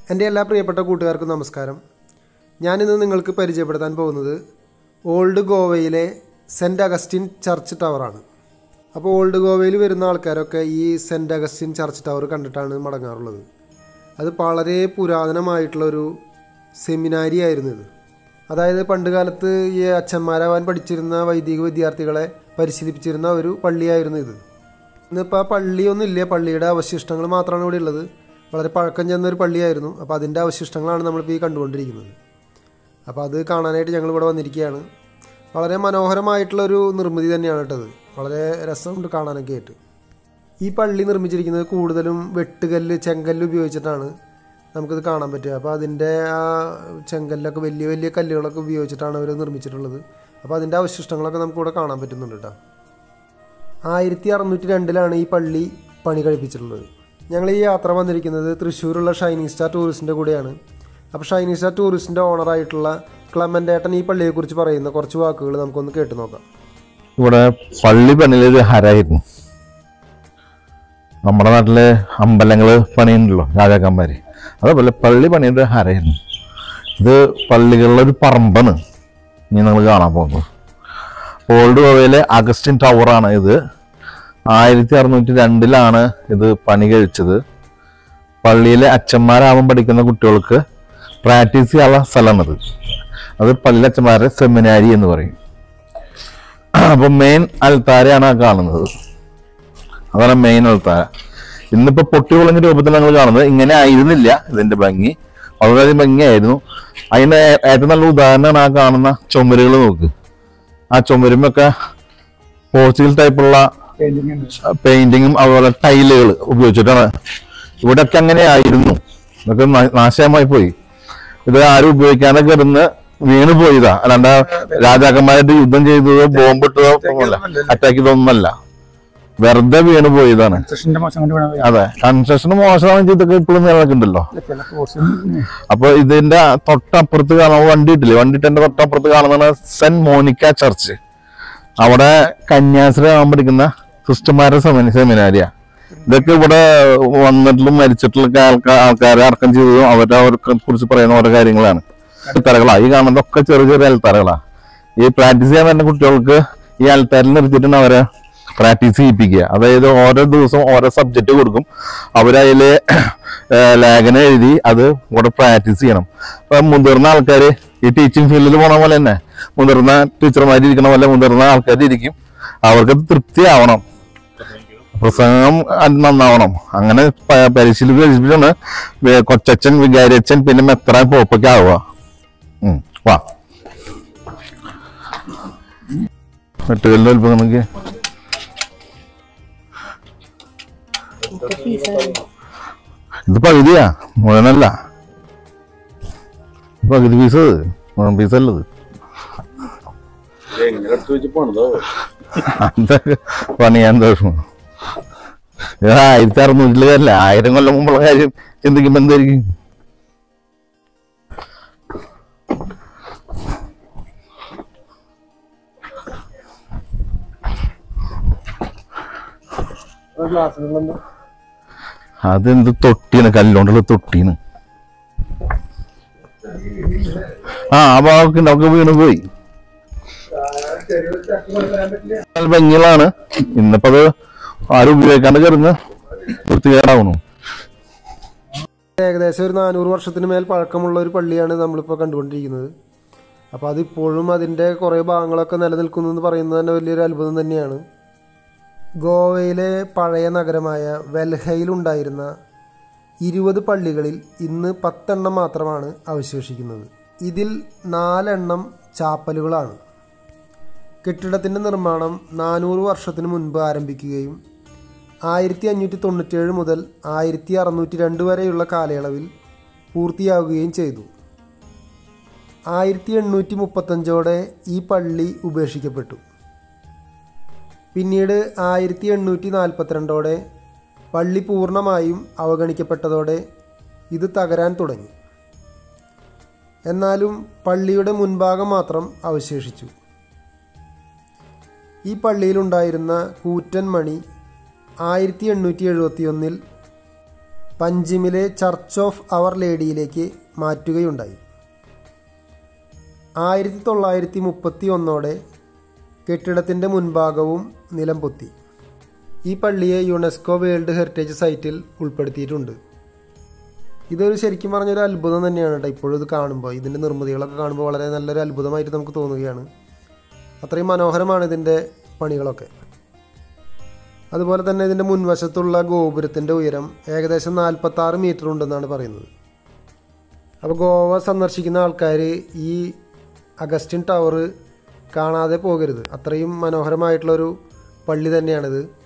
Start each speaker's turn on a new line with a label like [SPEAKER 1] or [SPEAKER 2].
[SPEAKER 1] എൻ്റെ എല്ലാ പ്രിയപ്പെട്ട കൂട്ടുകാർക്കും നമസ്കാരം ഞാനിന്ന് നിങ്ങൾക്ക് പരിചയപ്പെടുത്താൻ പോകുന്നത് ഓൾഡ് ഗോവയിലെ സെൻറ്റ് അഗസ്റ്റിൻ ചർച്ച് ടവറാണ് അപ്പോൾ ഓൾഡ് ഗോവയിൽ വരുന്ന ആൾക്കാരൊക്കെ ഈ സെൻറ്റ് അഗസ്റ്റിൻ ചർച്ച് ടവർ കണ്ടിട്ടാണ് മടങ്ങാറുള്ളത് അത് വളരെ പുരാതനമായിട്ടുള്ള ഒരു സെമിനാരി ആയിരുന്നു ഇത് അതായത് പണ്ട് കാലത്ത് ഈ അച്ഛന്മാരാവാൻ പഠിച്ചിരുന്ന വൈദിക വിദ്യാർത്ഥികളെ പരിശീലിപ്പിച്ചിരുന്ന ഒരു പള്ളിയായിരുന്നു ഇത് ഇന്നിപ്പോൾ ആ പള്ളിയൊന്നും ഇല്ല പള്ളിയുടെ അവശിഷ്ടങ്ങൾ മാത്രമാണ് ഇവിടെ ഉള്ളത് വളരെ പഴക്കം ചെന്ന ഒരു പള്ളിയായിരുന്നു അപ്പോൾ അതിൻ്റെ അവശിഷ്ടങ്ങളാണ് നമ്മളിപ്പോൾ ഈ കണ്ടുകൊണ്ടിരിക്കുന്നത് അപ്പോൾ അത് കാണാനായിട്ട് ഞങ്ങൾ ഇവിടെ വന്നിരിക്കുകയാണ് വളരെ മനോഹരമായിട്ടുള്ളൊരു നിർമ്മിതി തന്നെയാണ് കേട്ടത് വളരെ രസമുണ്ട് കാണാനൊക്കെ ആയിട്ട് ഈ പള്ളി നിർമ്മിച്ചിരിക്കുന്നത് കൂടുതലും വെട്ടുകല്ല് ചെങ്കല്ല് ഉപയോഗിച്ചിട്ടാണ് നമുക്കിത് കാണാൻ പറ്റുക അപ്പോൾ അതിൻ്റെ ആ ചെങ്കല്ലൊക്കെ വലിയ വലിയ കല്ലുകളൊക്കെ ഉപയോഗിച്ചിട്ടാണ് അവർ നിർമ്മിച്ചിട്ടുള്ളത് അപ്പോൾ അതിൻ്റെ അവശിഷ്ടങ്ങളൊക്കെ നമുക്കിവിടെ കാണാൻ പറ്റുന്നുണ്ട് കേട്ടോ ആയിരത്തി അറുന്നൂറ്റി രണ്ടിലാണ് ഈ പള്ളി പണി കഴിപ്പിച്ചിട്ടുള്ളത് ഞങ്ങൾ ഈ യാത്ര വന്നിരിക്കുന്നത് തൃശ്ശൂരുള്ള ഷൈനിങ് സ്റ്റാർ ടൂറിസ്റ്റിൻ്റെ കൂടെയാണ് അപ്പോൾ ഷൈനിങ് സ്റ്റാർ ടൂറിസ്റ്റിൻ്റെ ഓണറായിട്ടുള്ള ക്ലമൻ്റ് ഏട്ടൻ ഈ പള്ളിയെക്കുറിച്ച് പറയുന്ന കുറച്ച് വാക്കുകൾ നമുക്കൊന്ന് കേട്ടു നോക്കാം
[SPEAKER 2] ഇവിടെ പള്ളി പണിയിലൊരു ഹരായിരുന്നു നമ്മുടെ നാട്ടിലെ അമ്പലങ്ങള് പണിയുണ്ടല്ലോ രാജാക്കന്മാര് അതേപോലെ പള്ളി പണിയുടെ ഹരായിരുന്നു ഇത് പള്ളികളിലെ ഒരു പറമ്പാണ് ഇനി നമ്മൾ കാണാൻ പോകുന്നത് ഓൾഡ് ഗോവയിലെ അഗസ്റ്റിൻ ടവറാണ് ഇത് ആയിരത്തി അറുന്നൂറ്റി രണ്ടിലാണ് ഇത് പണി കഴിച്ചത് പള്ളിയിലെ അച്ഛന്മാരാവാൻ പഠിക്കുന്ന കുട്ടികൾക്ക് പ്രാക്ടീസ് ചെയ്യാനുള്ള സ്ഥലമാണത് അത് പള്ളി അച്ഛന്മാരുടെ സെമിനാരി എന്ന് പറയും അപ്പൊ മെയിൻ അൽത്താരയാണ് ആ കാണുന്നത് അതാണ് മെയിൻ അൽത്താര ഇന്നിപ്പോ പൊട്ടി പൊളഞ്ഞ രൂപത്തിൽ ഞങ്ങൾ കാണുന്നത് ഇങ്ങനെ ആയിരുന്നില്ല ഇതിന്റെ ഭംഗി വളരെയധികം ഭംഗിയായിരുന്നു അതിന്റെ ഏ- ഏറ്റവും നല്ല ഉദാഹരണമാണ് ആ കാണുന്ന ചുമരുകൾ നോക്ക് ആ ചുമരുമൊക്കെ പോർച്ചുഗൽ ടൈപ്പുള്ള പെയിന്റിങ്ങും അതുപോലെ ടൈലുകൾ ഉപയോഗിച്ചിട്ടാണ് ഇവിടെയൊക്കെ അങ്ങനെ ആയിരുന്നു ഇതൊക്കെ നാ- നാശമായി പോയി ഇത് ആരും ഉപയോഗിക്കാതെ കിടന്ന് വീണ് പോയതാ അല്ലാണ്ട് രാജാക്കന്മാരായിട്ട് യുദ്ധം ചെയ്തതോ ബോംബിട്ടതോ ഒന്നുമല്ല അറ്റാക്ക് ചെയ്തതൊന്നുമല്ല വെറുതെ വീണ് പോയതാണ്
[SPEAKER 3] കൃഷ്ണന്റെ മോശം കൊണ്ട് വേണം
[SPEAKER 2] അതെ കൺസ്ട്രക്ഷൻ മോശമാണ് ഇതൊക്കെ ഇപ്പോഴും നിലനിൽക്കുന്നുണ്ടല്ലോ
[SPEAKER 3] ചില കോഴ്സ്
[SPEAKER 2] അപ്പൊ ഇതിന്റെ തൊട്ടപ്പുറത്ത് കാണുന്ന വണ്ടി ഇട്ടില്ലേ വണ്ടി ഇട്ടെ തൊട്ടപ്പുറത്ത് കാണുന്നതാണ് സെന്റ് മോനിക്ക ചർച്ച് അവിടെ കന്യാസ്ത്രീ ആവാൻ പഠിക്കുന്ന സിസ്റ്റർമാരുടെ സെമിന സെമിനാരിയ ഇതൊക്കെ ഇവിടെ വന്നിട്ടുള്ള മരിച്ചിട്ടുള്ള ആൾക്കാർ ആൾക്കാരെ അടക്കം ചെയ്തതും അവരെ അവർക്ക് കുറിച്ച് പറയുന്ന ഓരോ കാര്യങ്ങളാണ് അൽത്തറകളാ ഈ കാണുന്നതൊക്കെ ചെറിയ ചെറിയ അൽത്തറകളാ ഈ പ്രാക്ടീസ് ചെയ്യാൻ വരുന്ന കുട്ടികൾക്ക് ഈ അൽത്താരിൽ നിർത്തിയിട്ടാണ് അവരെ പ്രാക്ടീസ് ചെയ്യിപ്പിക്കുക അതായത് ഓരോ ദിവസം ഓരോ സബ്ജക്റ്റ് കൊടുക്കും അവരതില് ലേഖനം എഴുതി അത് ഇവിടെ പ്രാക്ടീസ് ചെയ്യണം അപ്പൊ മുതിർന്ന ആൾക്കാർ ഈ ടീച്ചിങ് ഫീൽഡിൽ പോണ പോലെ തന്നെ മുതിർന്ന ടീച്ചർമാർ ഇരിക്കണ പോലെ മുതിർന്ന ആൾക്കാർ ഇരിക്കും അവർക്ക് തൃപ്തിയാവണം പ്രസംഗം അത് നന്നാവണം അങ്ങനെ പ- പരിശീലിച്ച് പരിശീലിച്ചാണ് വേ- കൊച്ചച്ഛൻ വികാരിയച്ഛൻ പിന്നെ മെത്രാൻ പോപ്പൊക്കെ ആവുക ഉം, വാ വെട്ടുകല്ലിന്റെ വലുപ്പം നമുക്ക് ഇത് പകുതിയാ മുഴുവനല്ല പകുതി പീസ് അത് മുഴുവൻ പീസ് അല്ലത് അതൊക്കെ പണിയാൻ ദോഷം ഇത് ആയിരത്തി അറുന്നൂറ്റില് കാര്യമില്ല ആയിരം കൊല്ലം മുമ്പുള്ള കാര്യം ചിന്തിക്കുമ്പോ എന്തായിരിക്കും അതെന്ത് തൊട്ടിയാണ് കല്ലുകൊണ്ടുള്ള തൊട്ടിയാണ് ആ ആ ഭാഗമൊക്കെ ഉണ്ട് ഒക്കെ വീണ് പോയി നല്ല ഭംഗികളാണ് ഇന്നിപ്പോ അത് ആരും ഉപയോഗിക്കാണ്ട് കിടന്ന് വൃത്തികേടാവണു
[SPEAKER 1] ഏകദേശം ഒരു നാനൂറ് വർഷത്തിന് മേൽ പഴക്കമുള്ള ഒരു പള്ളിയാണ് നമ്മളിപ്പോൾ കണ്ടുകൊണ്ടിരിക്കുന്നത് അപ്പോൾ അതിപ്പോഴും അതിൻ്റെ കുറേ ഭാഗങ്ങളൊക്കെ നിലനിൽക്കുന്നു എന്ന് പറയുന്നത് തന്നെ വലിയൊരു അത്ഭുതം തന്നെയാണ് ഗോവയിലെ പഴയ നഗരമായ വെൽഹയിലുണ്ടായിരുന്ന ഇരുപത് പള്ളികളിൽ ഇന്ന് പത്തെണ്ണം മാത്രമാണ് അവശേഷിക്കുന്നത് ഇതിൽ നാലെണ്ണം ചാപ്പലുകളാണ് കെട്ടിടത്തിൻ്റെ നിർമ്മാണം നാനൂറ് വർഷത്തിന് മുൻപ് ആരംഭിക്കുകയും ആയിരത്തി അഞ്ഞൂറ്റി തൊണ്ണൂറ്റേഴ് മുതൽ ആയിരത്തി അറുന്നൂറ്റി രണ്ട് വരെയുള്ള കാലയളവിൽ പൂർത്തിയാവുകയും ചെയ്തു ആയിരത്തി എണ്ണൂറ്റി മുപ്പത്തഞ്ചോടെ ഈ പള്ളി ഉപേക്ഷിക്കപ്പെട്ടു പിന്നീട് ആയിരത്തി എണ്ണൂറ്റി നാൽപ്പത്തിരണ്ടോടെ പള്ളി പൂർണ്ണമായും അവഗണിക്കപ്പെട്ടതോടെ ഇത് തകരാൻ തുടങ്ങി എന്നാലും പള്ളിയുടെ മുൻഭാഗം മാത്രം അവശേഷിച്ചു ഈ പള്ളിയിലുണ്ടായിരുന്ന കൂറ്റൻ മണി ആയിരത്തി എണ്ണൂറ്റി എഴുപത്തി ഒന്നിൽ പഞ്ചിമിലെ ചർച്ച് ഓഫ് അവർ ലേഡിയിലേക്ക് മാറ്റുകയുണ്ടായി ആയിരത്തി തൊള്ളായിരത്തി മുപ്പത്തി ഒന്നോടെ കെട്ടിടത്തിൻ്റെ മുൻഭാഗവും നിലം പൊത്തി ഈ പള്ളിയെ യുനെസ്കോ വേൾഡ് ഹെറിറ്റേജ് സൈറ്റിൽ ഉൾപ്പെടുത്തിയിട്ടുണ്ട് ഇതൊരു ശരിക്കും പറഞ്ഞൊരു അത്ഭുതം തന്നെയാണ് കേട്ടോ ഇപ്പോഴും ഇത് കാണുമ്പോൾ ഇതിൻ്റെ നിർമ്മിതികളൊക്കെ കാണുമ്പോൾ വളരെ നല്ലൊരു അത്ഭുതമായിട്ട് നമുക്ക് തോന്നുകയാണ് അത്രയും മനോഹരമാണ് ഇതിൻ്റെ പണികളൊക്കെ അതുപോലെ തന്നെ ഇതിൻ്റെ മുൻവശത്തുള്ള ഗോപുരത്തിൻ്റെ ഉയരം ഏകദേശം നാൽപ്പത്താറ് മീറ്റർ ഉണ്ടെന്നാണ് പറയുന്നത് അപ്പോൾ ഗോവ സന്ദർശിക്കുന്ന ആൾക്കാർ ഈ അഗസ്റ്റിൻ ടവർ കാണാതെ പോകരുത് അത്രയും മനോഹരമായിട്ടുള്ളൊരു പള്ളി തന്നെയാണിത്